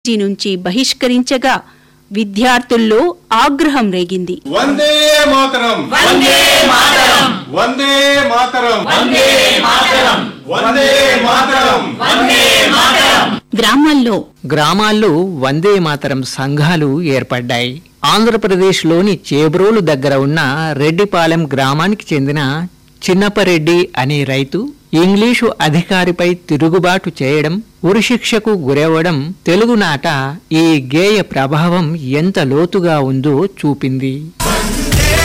college నుంచి బహిష్కరించగా విద్యార్థుల్లో ఆగ్రహం రేగింది వందే మాతరం వందే మాతరం వందే మాతరం వందే మాతరం వందే మాతరం వందే మాతరం గ్రామాల్లో గ్రామాల్లో వందే మాతరం సంఘాలు ఏర్పడ్డాయి ఆంధ్రప్రదేశ్లోని చేబ్రోలు దగ్గర ఉన్న రెడ్డిపాలెం గ్రామానికి చెందిన చిన్నపరెడ్డి అనే రైతు ఇంగ్లీషు అధికారిపై తిరుగుబాటు చేయడం ఉరిశిక్షకు గురవ్వడం తెలుగునాట ఈ గేయ ప్రభావం ఎంత లోతుగా ఉందో చూపింది వందే